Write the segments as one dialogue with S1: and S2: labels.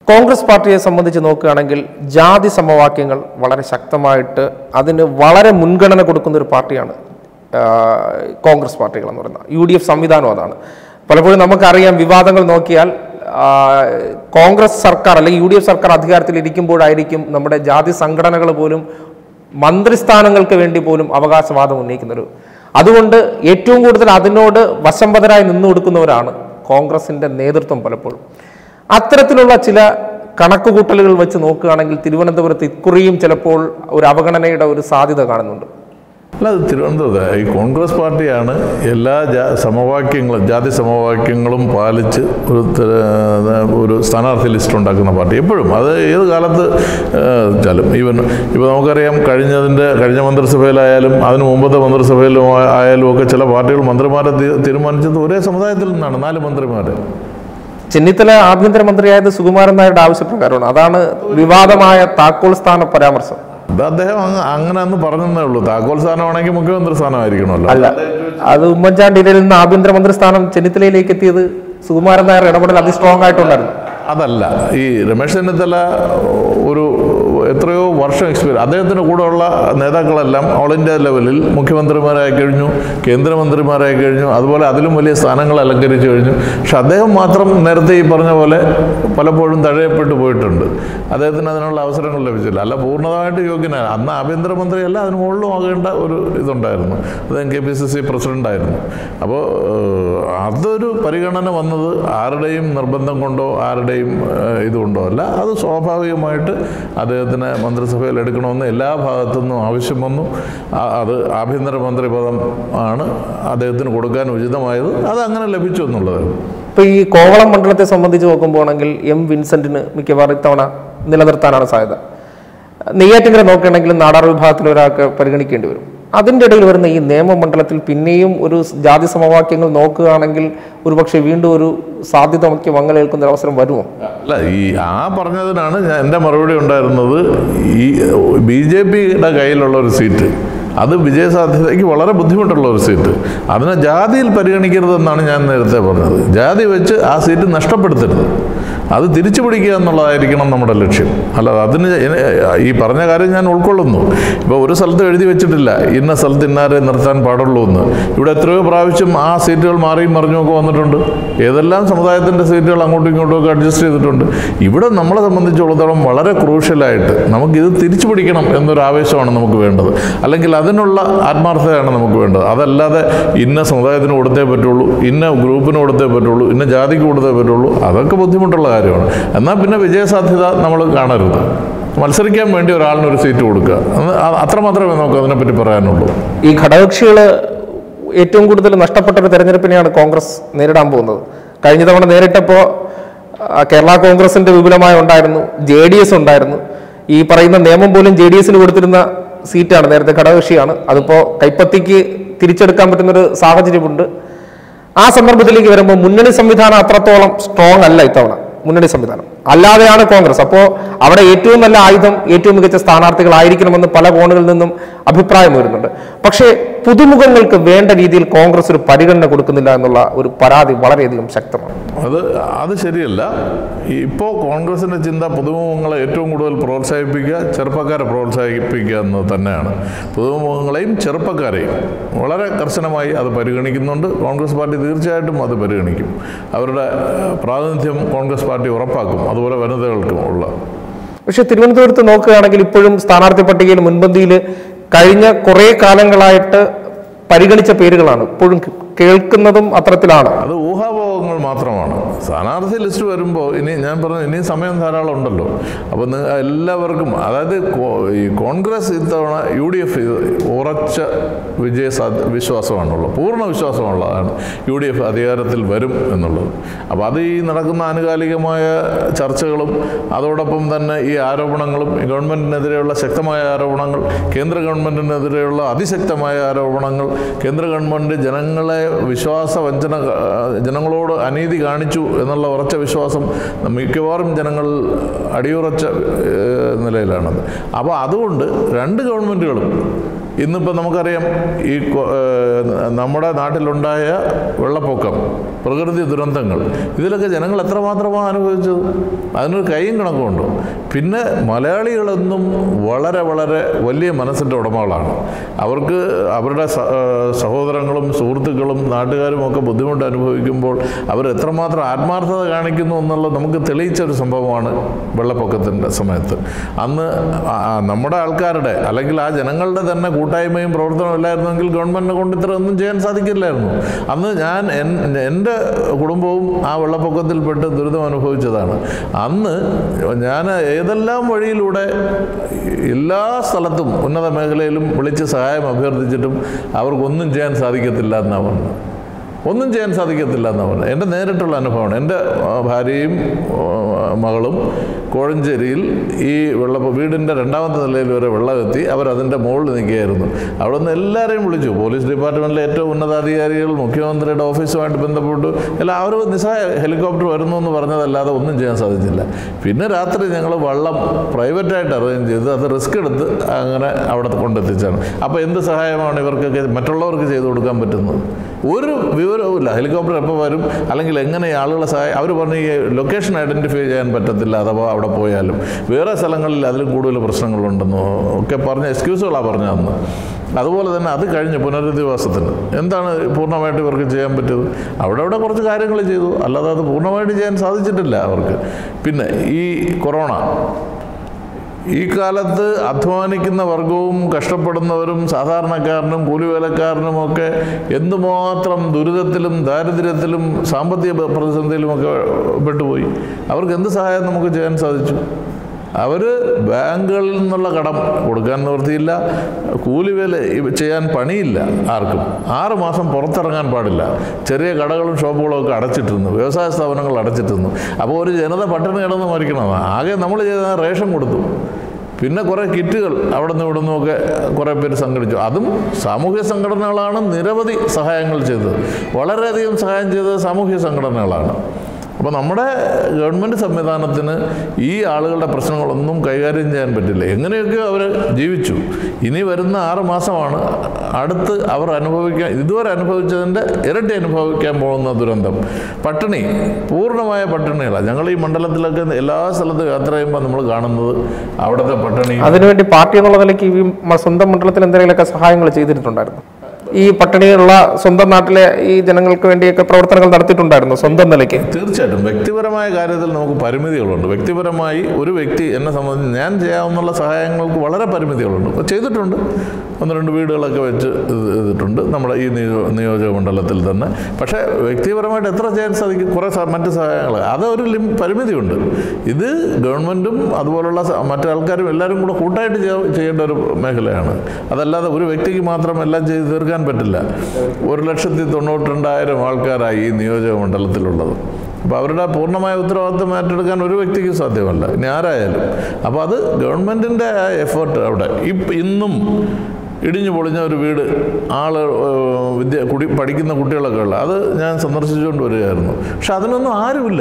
S1: കോൺഗ്രസ് പാർട്ടിയെ സംബന്ധിച്ച് നോക്കുകയാണെങ്കിൽ ജാതി സമവാക്യങ്ങൾ വളരെ ശക്തമായിട്ട് അതിന് വളരെ മുൻഗണന കൊടുക്കുന്ന ഒരു പാർട്ടിയാണ് ആ, കോൺഗ്രസ് പാർട്ടികൾ എന്ന് പറയുന്നത് യു ഡി എഫ് സംവിധാനം അതാണ് പലപ്പോഴും നമുക്കറിയാം വിവാദങ്ങൾ നോക്കിയാൽ ആ, കോൺഗ്രസ് സർക്കാർ അല്ലെങ്കിൽ യു ഡി എഫ് സർക്കാർ അധികാരത്തിൽ ഇരിക്കുമ്പോഴായിരിക്കും നമ്മുടെ ജാതി സംഘടനകൾ പോലും മന്ത്രിസ്ഥാനങ്ങൾക്ക് വേണ്ടി പോലും അവകാശവാദം ഉന്നയിക്കുന്നൊരു അതുകൊണ്ട് ഏറ്റവും കൂടുതൽ അതിനോട് വശംവദരായി നിന്നു കൊടുക്കുന്നവരാണ് കോൺഗ്രസിന്റെ നേതൃത്വം പലപ്പോഴും അത്തരത്തിലുള്ള ചില കണക്കുകൂട്ടലുകൾ വെച്ച് നോക്കുകയാണെങ്കിൽ തിരുവനന്തപുരത്ത് ഇക്കുറിയും ചിലപ്പോൾ ഒരു അവഗണനയുടെ ഒരു സാധ്യത കാണുന്നുണ്ട്
S2: അല്ല അത് തിരുവനന്തപുരത്ത് ഈ കോൺഗ്രസ് പാർട്ടിയാണ് എല്ലാ ജാ സമവാക്യങ്ങളും ജാതി സമവാക്യങ്ങളും പാലിച്ച് ഒരു ത- ഒരു സ്ഥാനാർത്ഥി ലിസ്റ്റ് ഉണ്ടാക്കുന്ന പാർട്ടി എപ്പോഴും അത് ഏത് കാലത്ത് വെച്ചാലും ഈവൻ ഇപ്പോൾ നമുക്കറിയാം കഴിഞ്ഞതിൻ്റെ കഴിഞ്ഞ മന്ത്രിസഭയിലായാലും അതിന് മുമ്പത്തെ മന്ത്രിസഭയിലും ആ- ആയാലും ഒക്കെ ചില പാർട്ടികൾ മന്ത്രിമാരെ തീ- തീരുമാനിച്ചത് ഒരേ സമുദായത്തിൽ നിന്നാണ് നാല് മന്ത്രിമാർ
S1: ചെന്നിത്തല ആഭ്യന്തരമന്ത്രിയായത് സുകുമാരൻ നായരുടെ ആവശ്യപ്രകാരമാണ് അതാണ് വിവാദമായ താക്കോൽ സ്ഥാന പരാമർശം
S2: അത് അദ്ദേഹം അങ്ങ് അങ്ങനെ അന്ന് പറഞ്ഞതേ ഉള്ളൂ താക്കോൽ സ്ഥാനമാണെങ്കിൽ മുഖ്യമന്ത്രി സ്ഥാനമായിരിക്കണമല്ലോ
S1: അല്ല അത് ഉമ്മൻചാണ്ടിയിൽ നിന്ന് ആഭ്യന്തരമന്ത്രി സ്ഥാനം ചെന്നിത്തലയിലേക്ക് എത്തിയത് സുകുമാരൻ നായർ ഇടപെടൽ അതി സ്ട്രോങ് ആയിട്ടുണ്ടായിരുന്നു
S2: അതല്ല ഈ രമേശ് ചെന്നിത്തല ഒരു എത്രയോ വർഷം എക്സ്പീരിയൻസ് അദ്ദേഹത്തിൻ്റെ കൂടെയുള്ള നേതാക്കളെല്ലാം ഓൾ ഇന്ത്യ ലെവലിൽ മുഖ്യമന്ത്രിമാരായി കഴിഞ്ഞു കേന്ദ്രമന്ത്രിമാരായി കഴിഞ്ഞു അതുപോലെ അതിലും വലിയ സ്ഥാനങ്ങൾ അലങ്കരിച്ചു കഴിഞ്ഞു പക്ഷെ അദ്ദേഹം മാത്രം നേരത്തെ ഈ പറഞ്ഞ പോലെ പലപ്പോഴും തഴയപ്പെട്ടു പോയിട്ടുണ്ട് അദ്ദേഹത്തിന് അതിനുള്ള അവസരങ്ങൾ ലഭിച്ചില്ല അല്ല പൂർണ്ണമായിട്ട് യോഗ്യനാണ് അന്ന് ആഭ്യന്തരമന്ത്രിയല്ല അതിന് മുകളിലും ആകേണ്ട ഒരു ഇതുണ്ടായിരുന്നു അദ്ദേഹം കെ പി സി സി പ്രസിഡൻ്റായിരുന്നു അപ്പോൾ അതൊരു പരിഗണന വന്നത് ആരുടെയും നിർബന്ധം കൊണ്ടോ ആരുടെയും ഏഹ്, ഇതുകൊണ്ടോ അല്ല അത് സ്വാഭാവികമായിട്ട് അദ്ദേഹത്തിന് മന്ത്രിസഭയിൽ എടുക്കണമെന്ന് എല്ലാ ഭാഗത്തു നിന്നും ആവശ്യം വന്നു ആ- അത് ആഭ്യന്തരമന്ത്രി പദം ആണ് അദ്ദേഹത്തിന് കൊടുക്കാൻ ഉചിതമായത് അത് അങ്ങനെ ലഭിച്ചു എന്നുള്ളത്
S1: ഇപ്പൊ ഈ കോവളം മണ്ഡലത്തെ സംബന്ധിച്ച് നോക്കുമ്പോഴാണെങ്കിൽ എം വിൻസെന്റിന് മിക്കവാറും ഇത്തവണ നിലനിർത്താനാണ് സാധ്യത നെയ്യാറ്റിങ്കര നോക്കുകയാണെങ്കിൽ നാടാർ വിഭാഗത്തിൽ ഒരാൾക്ക് പരിഗണിക്കേണ്ടി വരും അതിൻ്റെ ഇടയിൽ വരുന്ന ഈ നിയമമണ്ഡലത്തിൽ പിന്നെയും ഒരു ജാതി സമവാക്യങ്ങൾ നോക്കുകയാണെങ്കിൽ ഒരുപക്ഷെ വീണ്ടും ഒരു സാധ്യതയ്ക്ക് മങ്ങലേൽക്കുന്ന ഒരു അവസരം വരുമോ
S2: അല്ല ഈ ആ പറഞ്ഞതിനാണ് ഞാൻ എൻ്റെ മറുപടി ഉണ്ടായിരുന്നത് ഈ ബി ജെ പിയുടെ കയ്യിലുള്ള ഒരു സീറ്റ് അത് വിജയസാധ്യതയ്ക്ക് വളരെ ബുദ്ധിമുട്ടുള്ള ഒരു സീറ്റ് അതിനെ ജാതിയിൽ പരിഗണിക്കരുതെന്നാണ് ഞാൻ നേരത്തെ പറഞ്ഞത് ജാതി വെച്ച് ആ സീറ്റ് നഷ്ടപ്പെടുത്തരുത് അത് തിരിച്ചു പിടിക്കുക എന്നുള്ളതായിരിക്കണം നമ്മുടെ ലക്ഷ്യം അല്ലാതെ അതിന് എ- ഈ പറഞ്ഞ കാര്യം ഞാൻ ഉൾക്കൊള്ളുന്നു ഇപ്പോൾ ഒരു സ്ഥലത്ത് എഴുതി വെച്ചിട്ടില്ല ഇന്ന സ്ഥലത്ത് ഇന്നാരെ നിർത്താൻ പാടുള്ളൂ എന്ന് ഇവിടെ എത്രയോ പ്രാവശ്യം ആ സീറ്റുകൾ മാറിയും മറിഞ്ഞും ഒക്കെ വന്നിട്ടുണ്ട് ഏതെല്ലാം സമുദായത്തിൻ്റെ സീറ്റുകൾ അങ്ങോട്ടും ഇങ്ങോട്ടും ഒക്കെ അഡ്ജസ്റ്റ് ചെയ്തിട്ടുണ്ട് ഇവിടെ നമ്മളെ സംബന്ധിച്ചിടത്തോളം വളരെ ക്രൂഷ്യലായിട്ട് നമുക്കിത് തിരിച്ചു പിടിക്കണം എന്നൊരു ആവേശമാണ് നമുക്ക് വേണ്ടത് അല്ലെങ്കിൽ അതിനുള്ള ആത്മാർത്ഥതയാണ് നമുക്ക് വേണ്ടത് അതല്ലാതെ ഇന്ന സമുദായത്തിന് കൊടുത്തേ പറ്റുള്ളൂ ഇന്ന ഗ്രൂപ്പിന് കൊടുത്തേ പറ്റുള്ളൂ ഇന്ന ജാതിക്ക് കൊടുത്തേ പറ്റുള്ളൂ അതൊക്കെ ബുദ്ധിമുട്ടുള്ള കാര്യമാണ് എന്നാൽ പിന്നെ വിജയസാധ്യത നമ്മൾ കാണരുത് മത്സരിക്കാൻ വേണ്ടി ഒരാളിന് ഒരു സീറ്റ് കൊടുക്കുക അത് അ- അത്രമാത്രമേ നമുക്ക് അതിനെപ്പറ്റി പറയാനുള്ളൂ
S1: ഈ ഘടകകക്ഷികൾ ഏറ്റവും കൂടുതൽ നഷ്ടപ്പെട്ട ഒരു തെരഞ്ഞെടുപ്പിനെയാണ് കോൺഗ്രസ് നേരിടാൻ പോകുന്നത് കഴിഞ്ഞ തവണ നേരിട്ടപ്പോൾ ആ, കേരള കോൺഗ്രസിന്റെ വിപുലമായ ഉണ്ടായിരുന്നു ജെ ഡി എസ് ഉണ്ടായിരുന്നു ഈ പറയുന്ന നിയമം പോലും ജെ ഡി എസിന് കൊടുത്തിരുന്ന സീറ്റാണ് നേരത്തെ ഘടകകക്ഷിയാണ് അതിപ്പോൾ കൈപ്പത്തിക്ക് തിരിച്ചെടുക്കാൻ പറ്റുന്നൊരു സാഹചര്യമുണ്ട് ആ സന്ദർഭത്തിലേക്ക് വരുമ്പോൾ മുന്നണി സംവിധാനം അത്രത്തോളം സ്ട്രോങ് അല്ല ഇത്തവണ മുന്നണി സംവിധാനം അല്ലാതെയാണ് കോൺഗ്രസ് അപ്പോൾ അവിടെ ഏറ്റവും നല്ല ആയുധം ഏറ്റവും മികച്ച സ്ഥാനാർത്ഥികളായിരിക്കണമെന്ന് പല കോണുകളിൽ നിന്നും അഭിപ്രായം വരുന്നുണ്ട് പക്ഷേ പുതുമുഖങ്ങൾക്ക് വേണ്ട രീതിയിൽ കോൺഗ്രസ് ഒരു പരിഗണന കൊടുക്കുന്നില്ല എന്നുള്ള ഒരു പരാതി വളരെയധികം ശക്തമാണ്
S2: അത് അത് ശരിയല്ല ഇപ്പോൾ കോൺഗ്രസിൻ്റെ ചിന്ത പുതുമുഖങ്ങളെ ഏറ്റവും കൂടുതൽ പ്രോത്സാഹിപ്പിക്കുക ചെറുപ്പക്കാരെ പ്രോത്സാഹിപ്പിക്കുക എന്നത് തന്നെയാണ് പുതുമുഖങ്ങളെയും ചെറുപ്പക്കാരെയും വളരെ കർശനമായി അത് പരിഗണിക്കുന്നുണ്ട് കോൺഗ്രസ് പാർട്ടി തീർച്ചയായിട്ടും അത് പരിഗണിക്കും അവരുടെ ഏഹ്, പ്രാതിനിധ്യം കോൺഗ്രസ് പാർട്ടി ഉറപ്പാക്കും അതുപോലെ വനിതകൾക്കും ഉള്ള
S1: പക്ഷെ തിരുവനന്തപുരത്ത് നോക്കുകയാണെങ്കിൽ ഇപ്പോഴും സ്ഥാനാർത്ഥി പട്ടികയിൽ മുൻപന്തിയിൽ കഴിഞ്ഞ കുറേ കാലങ്ങളായിട്ട് പരിഗണിച്ച പേരുകളാണ് ഇപ്പോഴും കേൾക്കുന്നതും അത്തരത്തിലാണ്
S2: അത് ഊഹാപോഹങ്ങൾ മാത്രമാണ് സ്ഥാനാർത്ഥി ലിസ്റ്റ് വരുമ്പോൾ ഇനി ഞാൻ പറഞ്ഞു ഇനിയും സമയം ധാരാളം ഉണ്ടല്ലോ അപ്പോൾ നിങ്ങൾ എല്ലാവർക്കും അതായത് കോ- ഈ കോൺഗ്രസ് ഇത്തവണ യു ഡി എഫ് ഉറച്ച വിജയ സാധ്യ വിശ്വാസമാണുള്ളത് പൂർണ്ണ വിശ്വാസമുള്ളതാണ് യു ഡി എഫ് അധികാരത്തിൽ വരും എന്നുള്ളത് അപ്പോൾ അത് ഈ നടക്കുന്ന ആനുകാലികമായ ചർച്ചകളും അതോടൊപ്പം തന്നെ ഈ ആരോപണങ്ങളും ഈ ഗവൺമെൻറ്റിനെതിരെയുള്ള ശക്തമായ ആരോപണങ്ങൾ കേന്ദ്ര ഗവൺമെൻറ്റിനെതിരെയുള്ള അതിശക്തമായ ആരോപണങ്ങൾ കേന്ദ്ര ഗവൺമെൻറ് ജനങ്ങളെ വിശ്വാസവഞ്ചന ആ, ജനങ്ങളോട് അനീതി കാണിച്ചു എന്നുള്ള ഉറച്ച വിശ്വാസം മിക്കവാറും ജനങ്ങൾ അടിയുറച്ച ഏഹ്, നിലയിലാണത് അപ്പോൾ അതുകൊണ്ട് രണ്ട് ഗവൺമെൻറ്റുകളും ഇന്നിപ്പോൾ നമുക്കറിയാം ഈ കൊ- ഏഹ് നമ്മുടെ നാട്ടിലുണ്ടായ വെള്ളപ്പൊക്കം പ്രകൃതി ദുരന്തങ്ങൾ ഇതിലൊക്കെ ജനങ്ങൾ എത്രമാത്രമാണ് അനുഭവിച്ചത് അതിനൊരു കൈയും കണക്കുമുണ്ടോ പിന്നെ മലയാളികളെന്നും വളരെ വളരെ വലിയ മനസ്സിൻ്റെ ഉടമകളാണ് അവർക്ക് അവരുടെ സ- ഏഹ് സഹോദരങ്ങളും സുഹൃത്തുക്കളും നാട്ടുകാരും ഒക്കെ ബുദ്ധിമുട്ട് അനുഭവിക്കുമ്പോൾ അവർ എത്രമാത്രം ആത്മാർത്ഥത കാണിക്കുന്നു എന്നുള്ളത് നമുക്ക് തെളിയിച്ച ഒരു സംഭവമാണ് വെള്ളപ്പൊക്കത്തിൻ്റെ സമയത്ത് അന്ന് ആ- ആ നമ്മുടെ ആൾക്കാരുടെ അല്ലെങ്കിൽ ആ ജനങ്ങളുടെ തന്നെ കൂട്ടായ്മയും പ്രവർത്തനവും ഇല്ലായിരുന്നെങ്കിൽ ഗവൺമെൻറ്റിനെ കൊണ്ട് ഇത്ര ഒന്നും ചെയ്യാൻ സാധിക്കില്ലായിരുന്നു അന്ന് ഞാൻ എൻ- എൻ്റെ കുടുംബവും ആ വെള്ളപ്പൊക്കത്തിൽപ്പെട്ട് ദുരിതം അനുഭവിച്ചതാണ് അന്ന് ഞാൻ ഏതെല്ലാം വഴിയിലൂടെ എല്ലാ സ്ഥലത്തും ഉന്നത മേഖലയിലും വിളിച്ച് സഹായം അഭ്യർത്ഥിച്ചിട്ടും അവർക്കൊന്നും ചെയ്യാൻ സാധിക്കത്തില്ല എന്നാണ് പറഞ്ഞത് ഒന്നും ചെയ്യാൻ സാധിക്കത്തില്ല എന്നാണ് പറഞ്ഞത് എൻ്റെ നേരിട്ടുള്ള അനുഭവമാണ് എൻ്റെ ആ, ഭാര്യയും ആ, മകളും കോഴഞ്ചേരിയിൽ ഈ വെള്ള വീടിൻ്റെ രണ്ടാമത്തെ നിലയിൽ വരെ വെള്ളം എത്തി അവരതിൻ്റെ മുകളിൽ നിൽക്കുകയായിരുന്നു അവിടെ നിന്ന് എല്ലാവരെയും വിളിച്ചു പോലീസ് ഡിപ്പാർട്ട്മെൻറ്റിലെ ഏറ്റവും ഉന്നതാധികാരികൾ മുഖ്യമന്ത്രിയുടെ ഓഫീസുമായിട്ട് ബന്ധപ്പെട്ടു എല്ലാവരും നിസ്സായ ഹെലികോപ്റ്റർ വരുന്നു എന്ന് പറഞ്ഞതല്ലാതെ ഒന്നും ചെയ്യാൻ സാധിച്ചില്ല പിന്നെ രാത്രി ഞങ്ങൾ വള്ളം പ്രൈവറ്റായിട്ട് അറേഞ്ച് ചെയ്ത് അത് റിസ്ക് എടുത്ത് അങ്ങനെ അവിടെ കൊണ്ടെത്തിച്ചാണ് അപ്പോൾ എന്ത് സഹായമാണ് ഇവർക്കൊക്കെ മറ്റുള്ളവർക്ക് ചെയ്തു കൊടുക്കാൻ പറ്റുന്നത് ഒരു വിവരവുമില്ല ഹെലികോപ്റ്റർ എപ്പോൾ വരും അല്ലെങ്കിൽ എങ്ങനെ ഈ ആളുകളെ സഹായം അവർ പറഞ്ഞ് ഈ ലൊക്കേഷൻ ഐഡൻറ്റിഫൈ ചെയ്യാൻ പറ്റത്തില്ല അഥവാ അവിടെ പോയാലും വേറെ സ്ഥലങ്ങളിൽ അതിലും കൂടുതൽ പ്രശ്നങ്ങളുണ്ടെന്നോ ഒക്കെ പറഞ്ഞ എക്സ്ക്യൂസുകളാണ് പറഞ്ഞ അന്ന് അതുപോലെ തന്നെ അത് കഴിഞ്ഞ് പുനരധിവാസത്തിന് എന്താണ് പൂർണ്ണമായിട്ട് ഇവർക്ക് ചെയ്യാൻ പറ്റിയത് അവിടെ അവിടെ കുറച്ച് കാര്യങ്ങൾ ചെയ്തു അല്ലാതെ അത് പൂർണ്ണമായിട്ട് ചെയ്യാൻ സാധിച്ചിട്ടില്ല അവർക്ക് പിന്നെ ഈ കൊറോണ ഈ കാലത്ത് അധ്വാനിക്കുന്ന വർഗവും കഷ്ടപ്പെടുന്നവരും സാധാരണക്കാരനും കൂലിവേലക്കാരനും ഒക്കെ എന്തുമാത്രം ദുരിതത്തിലും ദാരിദ്ര്യത്തിലും സാമ്പത്തിക പ്രതിസന്ധിയിലുമൊക്കെ പെട്ടുപോയി അവർക്ക് എന്ത് സഹായം നമുക്ക് ചെയ്യാൻ സാധിച്ചു അവർ ബാങ്കുകളിൽ നിന്നുള്ള കടം കൊടുക്കാൻ നിവൃത്തിയില്ല കൂലിവേല ഇവ- ചെയ്യാൻ പണിയില്ല ആർക്കും ആറ് മാസം പുറത്തിറങ്ങാൻ പാടില്ല ചെറിയ കടകളും ഷോപ്പുകളും ഒക്കെ അടച്ചിട്ടിരുന്നു വ്യവസായ സ്ഥാപനങ്ങൾ അടച്ചിട്ടിരുന്നു അപ്പോൾ ഒരു ജനത പട്ടിണി കിടന്ന് മരിക്കണം ആകെ നമ്മൾ ചെയ്ത റേഷൻ കൊടുത്തു പിന്നെ കുറേ കിറ്റുകൾ അവിടെ നിന്ന് ഇവിടെ നിന്നുമൊക്കെ കുറേ പേര് സംഘടിച്ചു അതും സാമൂഹ്യ സംഘടനകളാണ് നിരവധി സഹായങ്ങൾ ചെയ്തത് വളരെയധികം സഹായം ചെയ്തത് സാമൂഹ്യ സംഘടനകളാണ് അപ്പോൾ നമ്മുടെ ഗവൺമെൻറ് സംവിധാനത്തിന് ഈ ആളുകളുടെ പ്രശ്നങ്ങളൊന്നും കൈകാര്യം ചെയ്യാൻ പറ്റില്ല എങ്ങനെയൊക്കെ അവർ ജീവിച്ചു ഇനി വരുന്ന ആറ് മാസമാണ് അടുത്ത് അവർ അനുഭവിക്കാൻ ഇതുവരെ അനുഭവിച്ചതിൻ്റെ ഇരട്ടി അനുഭവിക്കാൻ പോകുന്ന ദുരന്തം പട്ടിണി പൂർണ്ണമായ പട്ടിണികളാണ് ഞങ്ങൾ ഈ മണ്ഡലത്തിലൊക്കെ എല്ലാ സ്ഥലത്തും യാത്ര ചെയ്യുമ്പോൾ നമ്മൾ കാണുന്നത് അവിടുത്തെ പട്ടിണി
S1: അതിനുവേണ്ടി പാർട്ടി എന്നുള്ള നിലയ്ക്ക് ഈ മ- സ്വന്തം മണ്ഡലത്തിൽ എന്തെങ്കിലുമൊക്കെ സഹായങ്ങൾ ചെയ്തിട്ടുണ്ടായിരുന്നു ഈ പട്ടിണിയുള്ള സ്വന്തം നാട്ടിലെ ഈ ജനങ്ങൾക്ക് വേണ്ടിയൊക്കെ പ്രവർത്തനങ്ങൾ നടത്തിയിട്ടുണ്ടായിരുന്നു സ്വന്തം നിലയ്ക്ക്
S2: തീർച്ചയായിട്ടും വ്യക്തിപരമായ കാര്യത്തിൽ നമുക്ക് പരിമിതികളുണ്ട് വ്യക്തിപരമായി ഒരു വ്യക്തി എന്നെ സംബന്ധിച്ച് ഞാൻ ചെയ്യാവുന്ന സഹായങ്ങൾക്ക് വളരെ പരിമിതികളുണ്ട് അപ്പോൾ ചെയ്തിട്ടുണ്ട് ഒന്ന് രണ്ട് വീടുകളൊക്കെ വെച്ച് ഇത് ചെയ്തിട്ടുണ്ട് നമ്മുടെ ഈ നിയോ നിയോജക മണ്ഡലത്തിൽ തന്നെ പക്ഷേ വ്യക്തിപരമായിട്ട് എത്ര ചെയ്യാൻ സാധിക്കും കുറേ സ- മറ്റ് സഹായങ്ങൾ അതൊരു ലിം പരിമിതിയുണ്ട് ഇത് ഗവൺമെൻറ്റും അതുപോലുള്ള സ- മറ്റു ആൾക്കാരും എല്ലാവരും കൂടെ കൂട്ടായിട്ട് ചെയ്യ- ചെയ്യേണ്ട ഒരു മേഖലയാണ് അതല്ലാതെ ഒരു വ്യക്തിക്ക് മാത്രം എല്ലാം ചെയ്ത് തീർക്കാൻ പറ്റില്ല ഒരു ലക്ഷത്തി തൊണ്ണൂറ്റി രണ്ടായിരം ആൾക്കാരായി ഈ നിയോജക മണ്ഡലത്തിലുള്ളത് അപ്പോൾ അവരുടെ പൂർണ്ണമായ ഉത്തരവാദിത്വം ഏറ്റെടുക്കാൻ ഒരു വ്യക്തിക്ക് സാധ്യമല്ല ഇനി ആരായാലും അപ്പോൾ അത് ഗവൺമെൻറ്റിൻ്റെ ആ എഫേർട്ട് അവിടെ ഇപ്പം ഇന്നും ഇടിഞ്ഞു പൊളിഞ്ഞ ഒരു വീട് ആള് ഏഹ്, വിദ്യ കുടി പഠിക്കുന്ന കുട്ടികളൊക്കെ ഉള്ള അത് ഞാൻ സന്ദർശിച്ചുകൊണ്ട് വരികയായിരുന്നു പക്ഷെ അതിനൊന്നും ആരുമില്ല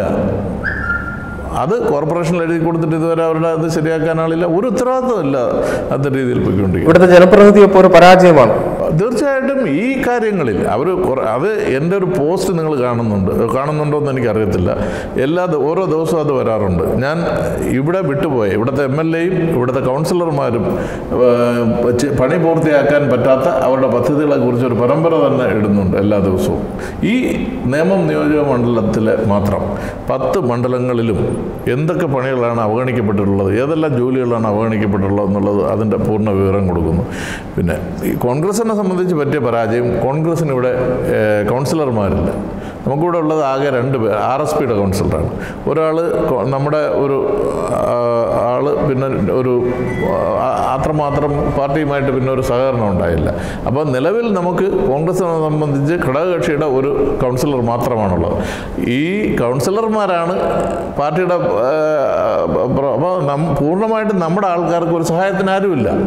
S2: അത് കോർപ്പറേഷനിൽ എഴുതി കൊടുത്തിട്ട് ഇതുവരെ അവരുടെ അത് ശരിയാക്കാൻ ആളില്ല ഒരു ഉത്തരവാദിത്വമില്ല അത്ത രീതിയിൽ പോയിക്കൊണ്ടിരിക്കും
S1: ഇവിടുത്തെ ജനപ്രതിനിധി ഇപ്പോൾ ഒരു പരാജയമാണ്
S2: തീർച്ചയായിട്ടും ഈ കാര്യങ്ങളിൽ അവർ അത് എൻ്റെ ഒരു പോസ്റ്റ് നിങ്ങൾ കാണുന്നുണ്ട് കാണുന്നുണ്ടോ എന്ന് എനിക്കറിയത്തില്ല എല്ലാ ദ- ഓരോ ദിവസവും അത് വരാറുണ്ട് ഞാൻ ഇവിടെ വിട്ടുപോയ ഇവിടുത്തെ എം എൽ എയും ഇവിടുത്തെ കൗൺസിലർമാരും ഏഹ്, ചെ- പണി പൂർത്തിയാക്കാൻ പറ്റാത്ത അവരുടെ പദ്ധതികളെ കുറിച്ച് ഒരു പരമ്പര തന്നെ ഇടുന്നുണ്ട് എല്ലാ ദിവസവും ഈ നേമം നിയോജക മണ്ഡലത്തിലെ മാത്രം പത്ത് മണ്ഡലങ്ങളിലും എന്തൊക്കെ പണികളാണ് അവഗണിക്കപ്പെട്ടിട്ടുള്ളത് ഏതെല്ലാം ജോലികളാണ് അവഗണിക്കപ്പെട്ടിട്ടുള്ളത് എന്നുള്ളത് അതിൻ്റെ പൂർണ്ണ വിവരം കൊടുക്കുന്നു പിന്നെ ഈ കോൺഗ്രസിനെ സംബന്ധിച്ച് പറ്റിയ പരാജയം കോൺഗ്രസിന് ഇവിടെ ഏഹ്, കൗൺസിലർമാരില്ല നമുക്കിവിടെ ഉള്ളത് ആകെ രണ്ട് പേർ ആർ എസ് പിയുടെ കൗൺസിലറാണ് ഒരാൾ നമ്മുടെ ഒരു ആൾ പിന്നെ ഒരു ആ, അത്രമാത്രം പാർട്ടിയുമായിട്ട് പിന്നെ ഒരു സഹകരണം ഉണ്ടായില്ല അപ്പോൾ നിലവിൽ നമുക്ക് കോൺഗ്രസിനെ സംബന്ധിച്ച് ഘടകകക്ഷിയുടെ ഒരു കൗൺസിലർ മാത്രമാണുള്ളത് ഈ കൗൺസിലർമാരാണ് പാർട്ടിയുടെ അപ്പോൾ പൂർണ്ണമായിട്ടും നമ്മുടെ ആൾക്കാർക്ക് ഒരു സഹായത്തിന് ആരുമില്ല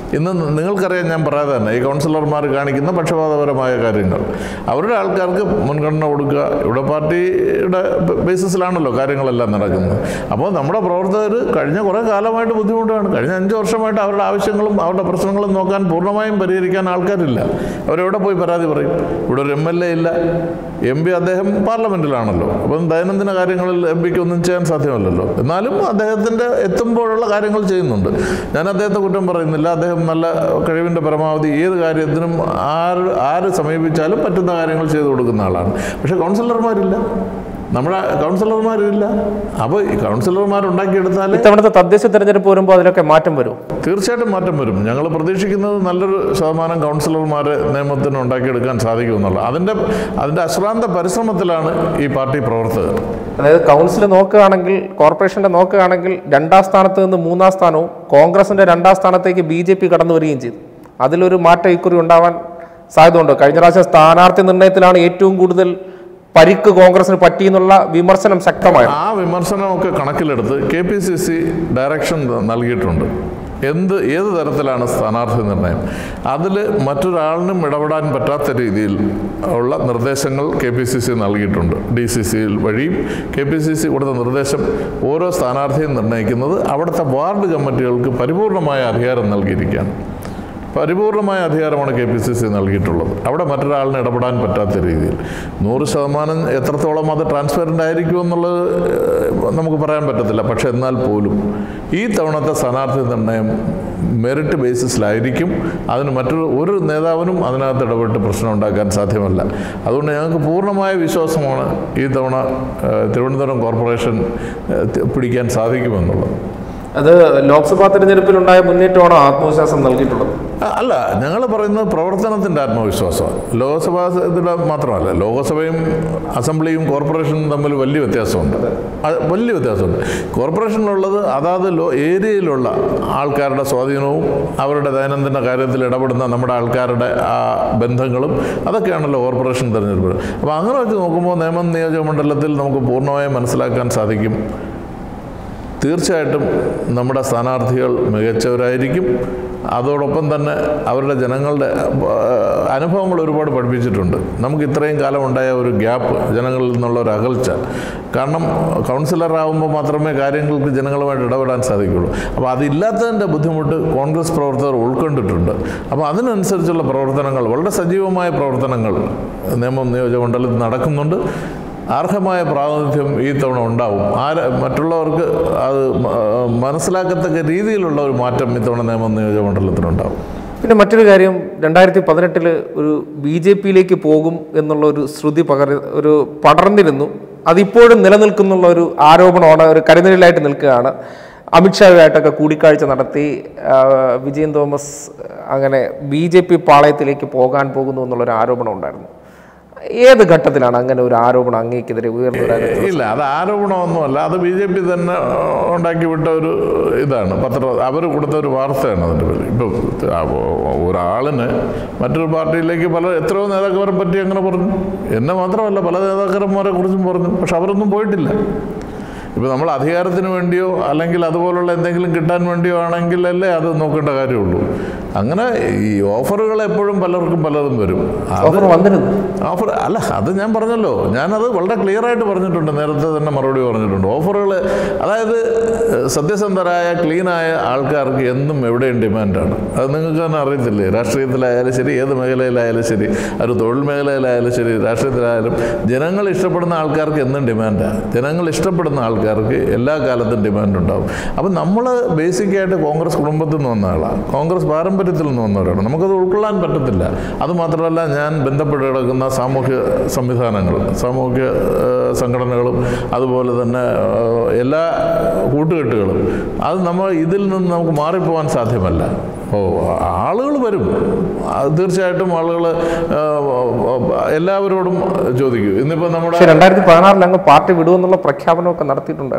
S2: ഇന്ന് നിങ്ങൾക്കറിയാം ഞാൻ പറയാതെ തന്നെ ഈ കൗൺസിലർമാർ കാണിക്കുന്ന പക്ഷപാതപരമായ കാര്യങ്ങൾ അവരുടെ ആൾക്കാർക്ക് മുൻഗണന കൊടുക്കുക ഇവിടെ പാർട്ടിയുടെ ബേസിസിലാണല്ലോ കാര്യങ്ങളെല്ലാം നടക്കുന്നത് അപ്പോൾ നമ്മുടെ പ്രവർത്തകർ കഴിഞ്ഞ കുറേ കാലമായിട്ട് ബുദ്ധിമുട്ടാണ് കഴിഞ്ഞ അഞ്ച് വർഷമായിട്ട് അവരുടെ ആവശ്യങ്ങളും അവരുടെ പ്രശ്നങ്ങളും നോക്കാൻ പൂർണ്ണമായും പരിഹരിക്കാൻ ആൾക്കാരില്ല അവരെവിടെ പോയി പരാതി പറയും ഇവിടെ ഒരു എം എൽ എ ഇല്ല എം പി അദ്ദേഹം പാർലമെൻറ്റിലാണല്ലോ അപ്പം ദൈനംദിന കാര്യങ്ങളിൽ എം പിക്ക് ഒന്നും ചെയ്യാൻ സാധ്യമല്ലല്ലോ എന്നാലും അദ്ദേഹത്തിൻ്റെ എത്തുമ്പോഴുള്ള കാര്യങ്ങൾ ചെയ്യുന്നുണ്ട് ഞാൻ അദ്ദേഹത്തെ കുറ്റം പറയുന്നില്ല അദ്ദേഹം നല്ല കഴിവിൻ്റെ പരമാവധി ഏത് കാര്യത്തിനും ആര് ആര് സമീപിച്ചാലും പറ്റുന്ന കാര്യങ്ങൾ ചെയ്തു കൊടുക്കുന്ന ആളാണ് പക്ഷേ കൗൺസിലർമാരില്ല നമ്മുടെ കൗൺസിലർമാരില്ല അപ്പോൾ ഈ കൗൺസിലർമാർ ഉണ്ടാക്കിയെടുത്താൽ
S1: ഇത്തവണത്തെ തദ്ദേശ തെരഞ്ഞെടുപ്പ് വരുമ്പോൾ അതിലൊക്കെ മാറ്റം വരും
S2: തീർച്ചയായിട്ടും മാറ്റം വരും ഞങ്ങൾ പ്രതീക്ഷിക്കുന്നത് നല്ലൊരു ശതമാനം കൗൺസിലർമാരെ നിയമത്തിന് ഉണ്ടാക്കിയെടുക്കാൻ സാധിക്കുമെന്നുള്ള അതിൻ്റെ അതിൻ്റെ അശ്രാന്ത പരിശ്രമത്തിലാണ് ഈ പാർട്ടി പ്രവർത്തകർ
S1: അതായത് കൗൺസിൽ നോക്കുകയാണെങ്കിൽ കോർപ്പറേഷന്റെ നോക്കുകയാണെങ്കിൽ രണ്ടാം സ്ഥാനത്ത് നിന്ന് മൂന്നാം സ്ഥാനവും കോൺഗ്രസിന്റെ രണ്ടാം സ്ഥാനത്തേക്ക് ബി ജെ പി കടന്നു വരികയും ചെയ്തു അതിലൊരു മാറ്റം ഇക്കുറി ഉണ്ടാവാൻ സാധ്യതയുണ്ട് കഴിഞ്ഞ പ്രാവശ്യം സ്ഥാനാർത്ഥി നിർണയത്തിലാണ് ഏറ്റവും കൂടുതൽ പരിക്ക് കോൺഗ്രസിന് പറ്റിയെന്നുള്ള വിമർശനം ശക്തമായിരുന്നു
S2: ആ വിമർശനമൊക്കെ കണക്കിലെടുത്ത് K P C C direction നൽകിയിട്ടുണ്ട് എന്ത് ഏത് തരത്തിലാണ് സ്ഥാനാർത്ഥി നിർണയം അതിൽ മറ്റൊരാളിനും ഇടപെടാൻ പറ്റാത്ത രീതിയിൽ ഉള്ള നിർദ്ദേശങ്ങൾ കെ പി സി സി നൽകിയിട്ടുണ്ട് ഡി സി സി വഴിയും കെ പി സി സി കൊടുത്ത നിർദ്ദേശം ഓരോ സ്ഥാനാർത്ഥിയും നിർണ്ണയിക്കുന്നത് അവിടുത്തെ വാർഡ് കമ്മിറ്റികൾക്ക് പരിപൂർണമായ അധികാരം നൽകിയിരിക്കുകയാണ് പരിപൂർണമായ അധികാരമാണ് കെ പി സി സി നൽകിയിട്ടുള്ളത് അവിടെ മറ്റൊരാളിന് ഇടപെടാൻ പറ്റാത്ത രീതിയിൽ നൂറ് ശതമാനം എത്രത്തോളം അത് ട്രാൻസ്പെറൻ്റ് ആയിരിക്കും എന്നുള്ളത് ഏഹ്, നമുക്ക് പറയാൻ പറ്റത്തില്ല പക്ഷെ എന്നാൽ പോലും ഈ തവണത്തെ സ്ഥാനാർത്ഥി നിർണയം മെറിറ്റ് ബേസിസിലായിരിക്കും അതിന് മറ്റൊരു ഒരു നേതാവിനും അതിനകത്ത് ഇടപെട്ട് പ്രശ്നം ഉണ്ടാക്കാൻ സാധ്യമല്ല അതുകൊണ്ട് ഞങ്ങൾക്ക് പൂർണ്ണമായ വിശ്വാസമാണ് ഈ തവണ ഏഹ്, തിരുവനന്തപുരം കോർപ്പറേഷൻ ഏഹ്, തി- പിടിക്കാൻ സാധിക്കുമെന്നുള്ളത്
S1: അത് ലോക്സഭാ തെരഞ്ഞെടുപ്പിലുണ്ടായ മുന്നേറ്റമാണ് ആത്മവിശ്വാസം നൽകിയിട്ടുള്ളത്
S2: അ- അല്ല ഞങ്ങൾ പറയുന്നത് പ്രവർത്തനത്തിൻ്റെ ആത്മവിശ്വാസമാണ് ലോകസഭാ ഇതിലെ മാത്രമല്ല ലോകസഭയും അസംബ്ലിയും കോർപ്പറേഷനും തമ്മിൽ വലിയ വ്യത്യാസമുണ്ട് അത് വലിയ വ്യത്യാസമുണ്ട് കോർപ്പറേഷനിലുള്ളത് അതാത് ലോ ഏരിയയിലുള്ള ആൾക്കാരുടെ സ്വാധീനവും അവരുടെ ദൈനംദിന കാര്യത്തിൽ ഇടപെടുന്ന നമ്മുടെ ആൾക്കാരുടെ ആ ബന്ധങ്ങളും അതൊക്കെയാണല്ലോ കോർപ്പറേഷൻ തിരഞ്ഞെടുപ്പ് അപ്പോൾ അങ്ങനെ വെച്ച് നോക്കുമ്പോൾ നിയമം നിയോജക മണ്ഡലത്തിൽ നമുക്ക് പൂർണ്ണമായും മനസ്സിലാക്കാൻ സാധിക്കും തീർച്ചയായിട്ടും നമ്മുടെ സ്ഥാനാർത്ഥികൾ മികച്ചവരായിരിക്കും അതോടൊപ്പം തന്നെ അവരുടെ ജനങ്ങളുടെ ആ, അനുഭവങ്ങൾ ഒരുപാട് പഠിപ്പിച്ചിട്ടുണ്ട് നമുക്ക് ഇത്രയും കാലം ഉണ്ടായ ഒരു ഗ്യാപ്പ് ജനങ്ങളിൽ നിന്നുള്ള ഒരു അകൽച്ച കാരണം കൗൺസിലറാകുമ്പോൾ മാത്രമേ കാര്യങ്ങൾക്ക് ജനങ്ങളുമായിട്ട് ഇടപെടാൻ സാധിക്കുള്ളൂ അപ്പോൾ അതില്ലാത്തതിൻ്റെ ബുദ്ധിമുട്ട് കോൺഗ്രസ് പ്രവർത്തകർ ഉൾക്കൊണ്ടിട്ടുണ്ട് അപ്പോൾ അതിനനുസരിച്ചുള്ള പ്രവർത്തനങ്ങൾ വളരെ സജീവമായ പ്രവർത്തനങ്ങൾ നിയമം നിയോജകമണ്ഡലത്തിൽ നടക്കുന്നുണ്ട് അർഹമായ പ്രാതിനിധ്യം ഈ തവണ ഉണ്ടാവും ആര് മറ്റുള്ളവർക്ക് അത് മ- മനസ്സിലാക്കത്തക്ക രീതിയിലുള്ള ഒരു മാറ്റം ഇത്തവണ നിയമ നിയോജകമണ്ഡലത്തിനുണ്ടാവും
S1: പിന്നെ മറ്റൊരു കാര്യം രണ്ടായിരത്തി പതിനെട്ടില് ഒരു ബി ജെ പിയിലേക്ക് പോകും എന്നുള്ള ഒരു ശ്രുതി പകർ ഒരു പടർന്നിരുന്നു അതിപ്പോഴും നിലനിൽക്കുന്നുള്ള ഒരു ആരോപണമാണ് ഒരു കരുനിഴലായിട്ട് നിൽക്കുകയാണ് അമിത്ഷായുമായിട്ടൊക്കെ കൂടിക്കാഴ്ച നടത്തി ആ, വിജയൻ തോമസ് അങ്ങനെ ബി ജെ പി പാളയത്തിലേക്ക് പോകാൻ പോകുന്നു എന്നുള്ളൊരു ആരോപണം ഉണ്ടായിരുന്നു ഏത് ഘട്ടത്തിലാണ് അങ്ങനെ ഒരു ആരോപണം അങ്ങേക്കെതിരെ ഉയർന്നു വരാൻ
S2: ഇല്ല അത് ആരോപണമൊന്നുമല്ല അത് ബി ജെ പി തന്നെ ഉണ്ടാക്കി വിട്ട ഒരു ഇതാണ് പത്ര അവർ കൊടുത്ത ഒരു വാർത്തയാണ് അതിൻ്റെ പേര് ഇപ്പോൾ ഒരാളിന് മറ്റൊരു പാർട്ടിയിലേക്ക് പല എത്രയോ നേതാക്കന്മാരെ പറ്റി അങ്ങനെ പറഞ്ഞു എന്നെ മാത്രമല്ല പല നേതാക്കന്മാരെ കുറിച്ചും പറഞ്ഞു പക്ഷെ അവരൊന്നും പോയിട്ടില്ല ഇപ്പോൾ നമ്മൾ അധികാരത്തിന് വേണ്ടിയോ അല്ലെങ്കിൽ അതുപോലുള്ള എന്തെങ്കിലും കിട്ടാൻ വേണ്ടിയോ ആണെങ്കിലല്ലേ അത് നോക്കേണ്ട കാര്യമുള്ളൂ അങ്ങനെ ഈ ഓഫറുകൾ എപ്പോഴും പലർക്കും പലതും വരും അത്
S1: ഓഫർ വന്നിരുന്നു
S2: ഓഫർ അല്ല അത് ഞാൻ പറഞ്ഞല്ലോ ഞാനത് വളരെ ക്ലിയർ ആയിട്ട് പറഞ്ഞിട്ടുണ്ട് നേരത്തെ തന്നെ മറുപടി പറഞ്ഞിട്ടുണ്ട് ഓഫറുകൾ അതായത് ഏഹ്, സത്യസന്ധരായ ക്ലീനായ ആൾക്കാർക്ക് എന്നും എവിടെയും ഡിമാൻഡാണ് അത് നിങ്ങൾക്ക് തന്നെ അറിയത്തില്ലേ രാഷ്ട്രീയത്തിലായാലും ശരി ഏത് മേഖലയിലായാലും ശരി ഒരു തൊഴിൽ മേഖലയിലായാലും ശരി രാഷ്ട്രീയത്തിലായാലും ജനങ്ങൾ ഇഷ്ടപ്പെടുന്ന ആൾക്കാർക്ക് എന്നും ഡിമാൻഡാണ് ജനങ്ങൾ ഇഷ്ടപ്പെടുന്ന ആൾക്കാർക്ക് എല്ലാ കാലത്തും ഡിമാൻഡ് ഉണ്ടാവും അപ്പം നമ്മൾ ബേസിക്കായിട്ട് കോൺഗ്രസ് കുടുംബത്തിൽ നിന്ന് വന്ന ആളാണ് കോൺഗ്രസ് പാരമ്പര്യത്തിൽ നിന്ന് വന്നവരാണ് നമുക്കത് ഉൾക്കൊള്ളാൻ പറ്റത്തില്ല അതുമാത്രമല്ല ഞാൻ ബന്ധപ്പെട്ട് കിടക്കുന്ന സാമൂഹ്യ സംവിധാനങ്ങൾ സാമൂഹ്യ ഏഹ്, സംഘടനകളും അതുപോലെ തന്നെ ഏഹ്, എല്ലാ കൂട്ടുകെട്ടുകളും അത് നമ്മൾ ഇതിൽ നിന്ന് നമുക്ക് മാറിപ്പോകാൻ സാധ്യമല്ല ഓ ആളുകൾ വരും അത് തീർച്ചയായിട്ടും ആളുകൾ എല്ലാവരോടും ചോദിക്കും ഇന്നിപ്പോൾ നമ്മുടെ
S1: പക്ഷെ രണ്ടായിരത്തി പതിനാറിൽ അങ്ങ് പാർട്ടി വിടുമെന്നുള്ള പ്രഖ്യാപനമൊക്കെ നടത്തിയിട്ടുണ്ടായിരുന്നു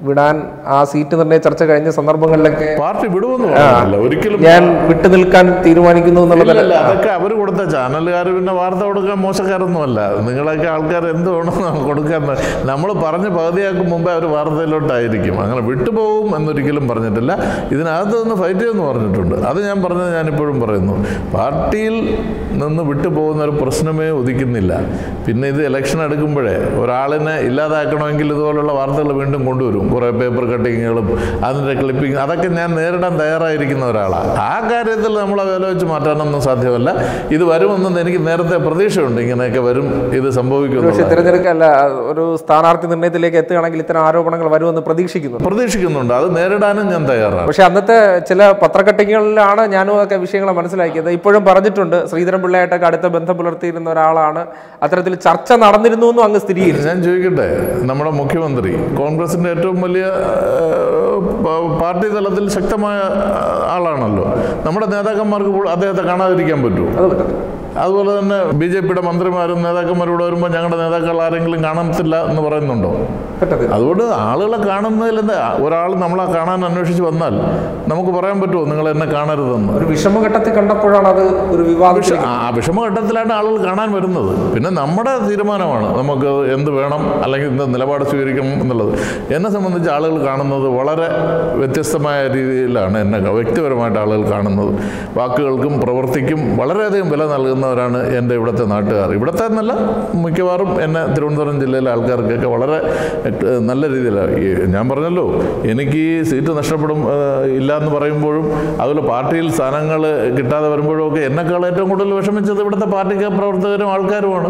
S1: വിടാൻ ആ സീറ്റ് നിർണയ ചർച്ച കഴിഞ്ഞ സന്ദർഭങ്ങളിലൊക്കെ
S2: പാർട്ടി വിടുമെന്ന് പറഞ്ഞില്ല ഒരിക്കലും
S1: ഞാൻ വിട്ടു നിൽക്കാൻ തീരുമാനിക്കുന്നു എന്നുള്ളതല്ല
S2: ഇല്ലല്ല, അതൊക്കെ അവർ കൊടുത്ത ചാനലുകാർ പിന്നെ വാർത്ത കൊടുക്കാൻ മോശക്കാരൊന്നുമല്ല നിങ്ങളൊക്കെ ആൾക്കാർ എന്ത് വേണം കൊടുക്കാൻ നമ്മൾ പറഞ്ഞ് പകുതിയാക്കും മുമ്പേ അവർ വാർത്തയിലോട്ടായിരിക്കും അങ്ങനെ വിട്ടുപോകും എന്നൊരിക്കലും പറഞ്ഞിട്ടില്ല ഇതിനകത്ത് നിന്ന് ഫൈറ്റ് ചെയ്യുമെന്ന് പറഞ്ഞിട്ടുണ്ട് അത് ഞാൻ പറഞ്ഞത് ഞാനിപ്പോഴും പറയുന്നു പാർട്ടിയിൽ നിന്ന് വിട്ടുപോകുന്ന ഒരു പ്രശ്നമേ ഉദിക്കുന്നില്ല പിന്നെ ഇത് ഇലക്ഷൻ എടുക്കുമ്പോഴേ ഒരാളിനെ ഇല്ലാതാക്കണമെങ്കിൽ ഇതുപോലുള്ള വാർത്തകൾ വീണ്ടും കൊണ്ടുവരും കുറേ പേപ്പർ കട്ടിങ്ങുകളും അതിൻ്റെ ക്ലിപ്പിംഗ് അതൊക്കെ ഞാൻ നേരിടാൻ തയ്യാറായിരിക്കുന്ന ഒരാളാണ് ആ കാര്യത്തിൽ നമ്മൾ വില വെച്ച് മാറ്റാനൊന്നും സാധ്യമല്ല ഇത് വരുമെന്ന് എനിക്ക് നേരത്തെ പ്രതീക്ഷയുണ്ട് ഇങ്ങനെയൊക്കെ വരും ഇത് സംഭവിക്കുന്നു
S1: പക്ഷെ തിരഞ്ഞെടുക്കല്ല ഒരു സ്ഥാനാർത്ഥി നിർണയത്തിലേക്ക് എത്തുകയാണെങ്കിൽ ഇത്തരം ആരോപണങ്ങൾ വരുമെന്ന് പ്രതീക്ഷിക്കുന്നു
S2: പ്രതീക്ഷിക്കുന്നുണ്ട് അത് നേരിടാനും ഞാൻ തയ്യാറാണ്
S1: പക്ഷെ അന്നത്തെ ചില പത്രക്കട്ടിങ്ങുകളിലാണ് ഞാനും ഒക്കെ വിഷയങ്ങൾ മനസ്സിലാക്കിയത് ഇപ്പോഴും പറഞ്ഞിട്ടുണ്ട് ശ്രീധരൻപിള്ളയായിട്ടൊക്കെ അടുത്ത ബന്ധം പുലർത്തിയിരുന്ന ഒരാളാണ് അത്തരത്തിൽ ചർച്ച നടന്നിരുന്നു എന്നും അങ്ങ് സ്ഥിരീകരിച്ചു
S2: ഞാൻ ചോദിക്കട്ടെ നമ്മുടെ മുഖ്യമന്ത്രി കോൺഗ്രസിന്റെ ഏറ്റവും വലിയ ഏഹ്, പ- പാർട്ടി തലത്തിൽ ശക്തമായ ആളാണല്ലോ നമ്മുടെ നേതാക്കന്മാർക്ക് ഇപ്പോൾ അദ്ദേഹത്തെ കാണാതിരിക്കാൻ പറ്റുമോ
S1: അത് പറ്റത്തില്ല
S2: അതുപോലെ തന്നെ ബി ജെ പിയുടെ മന്ത്രിമാരും നേതാക്കന്മാരും ഇവിടെ വരുമ്പോൾ ഞങ്ങളുടെ നേതാക്കൾ ആരെങ്കിലും കാണത്തില്ല എന്ന് പറയുന്നുണ്ടോ
S1: പറ്റത്തില്ല
S2: അതുകൊണ്ട് ആളുകളെ കാണുന്നതിൽ എന്താ ഒരാൾ നമ്മളെ കാണാൻ അന്വേഷിച്ച് വന്നാൽ നമുക്ക് പറയാൻ പറ്റുമോ നിങ്ങൾ എന്നെ കാണരുതെന്ന്
S1: ഒരു വിഷമഘട്ടത്തിൽ കണ്ടപ്പോഴാണ് അത് ഒരു വിവാദം
S2: വിഷ- ആ വിഷമഘട്ടത്തിലാണ് ആളുകൾ കാണാൻ വരുന്നത് പിന്നെ നമ്മുടെ തീരുമാനമാണ് നമുക്ക് എന്ത് വേണം അല്ലെങ്കിൽ എന്ത് നിലപാട് സ്വീകരിക്കണം എന്നുള്ളത് എന്നെ സംബന്ധിച്ച് ആളുകൾ കാണുന്നത് വളരെ വ്യത്യസ്തമായ രീതിയിലാണ് എന്നെ വ്യക്തിപരമായിട്ട് ആളുകൾ കാണുന്നത് വാക്കുകൾക്കും പ്രവൃത്തിക്കും വളരെയധികം വില നൽകുന്നവരാണ് എൻ്റെ ഇവിടുത്തെ നാട്ടുകാർ ഇവിടുത്തെ എന്നല്ല മിക്കവാറും എന്നെ തിരുവനന്തപുരം ജില്ലയിലെ ആൾക്കാർക്കൊക്കെ വളരെ ഏഹ്, നല്ല രീതിയിലാണ് ഈ ഞാൻ പറഞ്ഞല്ലോ എനിക്ക് ഈ സീറ്റ് നഷ്ടപ്പെടും ഏഹ്, ഇല്ല എന്ന് പറയുമ്പോഴും അതുപോലെ പാർട്ടിയിൽ സ്ഥാനങ്ങൾ കിട്ടാതെ വരുമ്പോഴും ഒക്കെ എന്നെക്കാൾ ഏറ്റവും കൂടുതൽ വിഷമിച്ചത് ഇവിടുത്തെ പാർട്ടിക്ക് പ്രവർത്തകരും ആൾക്കാരുമാണ്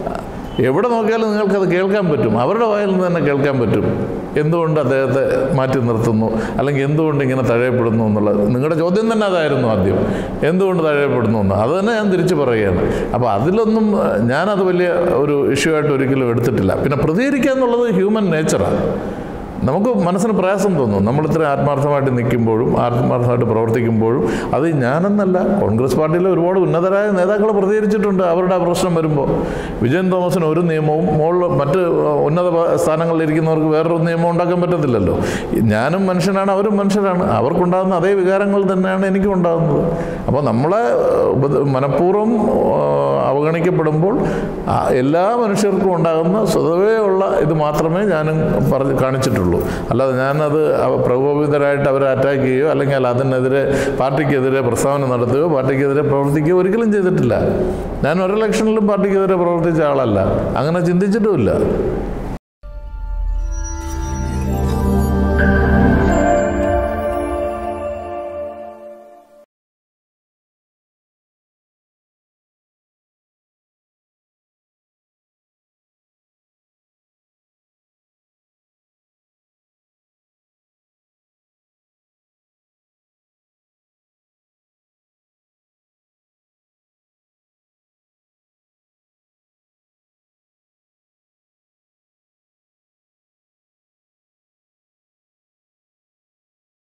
S2: എവിടെ നോക്കിയാലും നിങ്ങൾക്കത് കേൾക്കാൻ പറ്റും അവരുടെ വായിൽ നിന്ന് തന്നെ കേൾക്കാൻ പറ്റും എന്തുകൊണ്ട് അദ്ദേഹത്തെ മാറ്റി നിർത്തുന്നു അല്ലെങ്കിൽ എന്തുകൊണ്ട് ഇങ്ങനെ തഴയപ്പെടുന്നു എന്നുള്ളത് നിങ്ങളുടെ ചോദ്യം തന്നെ അതായിരുന്നു ആദ്യം എന്തുകൊണ്ട് തഴയപ്പെടുന്നു എന്ന് അത് തന്നെ ഞാൻ തിരിച്ചു പറയുകയാണ് അപ്പോൾ അതിലൊന്നും ഏഹ്, ഞാനത് വലിയ ഒരു ഇഷ്യൂ ആയിട്ട് ഒരിക്കലും എടുത്തിട്ടില്ല പിന്നെ പ്രതികരിക്കുക എന്നുള്ളത് ഹ്യൂമൻ നേച്ചറാണ് നമുക്ക് മനസ്സിന് പ്രയാസം തോന്നും നമ്മൾ ഇത്ര ആത്മാർത്ഥമായിട്ട് നിൽക്കുമ്പോഴും ആത്മാർത്ഥമായിട്ട് പ്രവർത്തിക്കുമ്പോഴും അത് ഞാനെന്നല്ല കോൺഗ്രസ് പാർട്ടിയിലെ ഒരുപാട് ഉന്നതരായ നേതാക്കൾ പ്രതികരിച്ചിട്ടുണ്ട് അവരുടെ ആ പ്രശ്നം വരുമ്പോൾ വിജയൻ തോമസിന് ഒരു നിയമവും മുകളിൽ മറ്റ് ഉന്നത പ- സ്ഥാനങ്ങളിൽ ഇരിക്കുന്നവർക്ക് വേറൊരു നിയമം ഉണ്ടാക്കാൻ പറ്റത്തില്ലല്ലോ ഞാനും മനുഷ്യനാണ് അവരും മനുഷ്യരാണ് അവർക്കുണ്ടാകുന്ന അതേ വികാരങ്ങൾ തന്നെയാണ് എനിക്കും ഉണ്ടാകുന്നത് അപ്പോൾ നമ്മളെ ഉപ- മനഃപൂർവ്വം ആ, അവഗണിക്കപ്പെടുമ്പോൾ ആ, എല്ലാ മനുഷ്യർക്കും ഉണ്ടാകുന്ന സ്വതവേ ഉള്ള ഇത് മാത്രമേ ഞാനും പറഞ്ഞ് കാണിച്ചിട്ടുള്ളൂ അല്ലാതെ ഞാനത് അവ- പ്രകോപിതരായിട്ട് അവരെ അറ്റാക്ക് ചെയ്യുകയോ അല്ലെങ്കിൽ അതിനെതിരെ പാർട്ടിക്കെതിരെ പ്രസ്താവന നടത്തുകയോ പാർട്ടിക്കെതിരെ പ്രവർത്തിക്കുകയോ ഒരിക്കലും ചെയ്തിട്ടില്ല ഞാൻ ഒരു ഇലക്ഷനിലും പാർട്ടിക്കെതിരെ പ്രവർത്തിച്ച ആളല്ല അങ്ങനെ ചിന്തിച്ചിട്ടുമില്ല